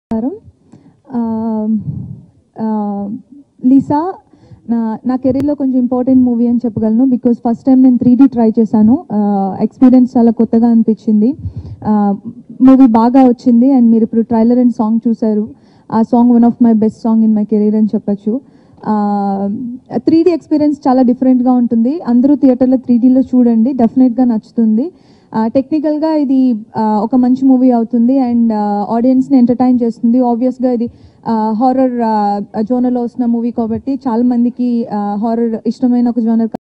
నమస్కారం ఆ, ఆ, లీసా నా నా కెరీర్లో కొంచెం ఇంపార్టెంట్ మూవీ అని చెప్పగలను బికాజ్ ఫస్ట్ టైం నేను త్రీ ట్రై చేశాను ఎక్స్పీరియన్స్ చాలా కొత్తగా అనిపించింది మూవీ బాగా వచ్చింది అండ్ మీరు ఇప్పుడు ట్రైలర్ అండ్ సాంగ్ చూశారు ఆ song one of my best song in my career అని చెప్పొచ్చు త్రీ డీ ఎక్స్పీరియన్స్ చాలా డిఫరెంట్గా ఉంటుంది అందరూ థియేటర్లో త్రీ డీలో చూడండి డెఫినెట్గా నచ్చుతుంది టెక్నికల్గా ఇది ఆ, ఒక మంచి మూవీ అవుతుంది అండ్ ఆడియన్స్ని ఎంటర్టైన్ చేస్తుంది ఆబ్వియస్గా ఇది హారర్ జోనర్లో వస్తున్న మూవీ కాబట్టి చాలా మందికి హారర్ ఇష్టమైన ఒక జోనర్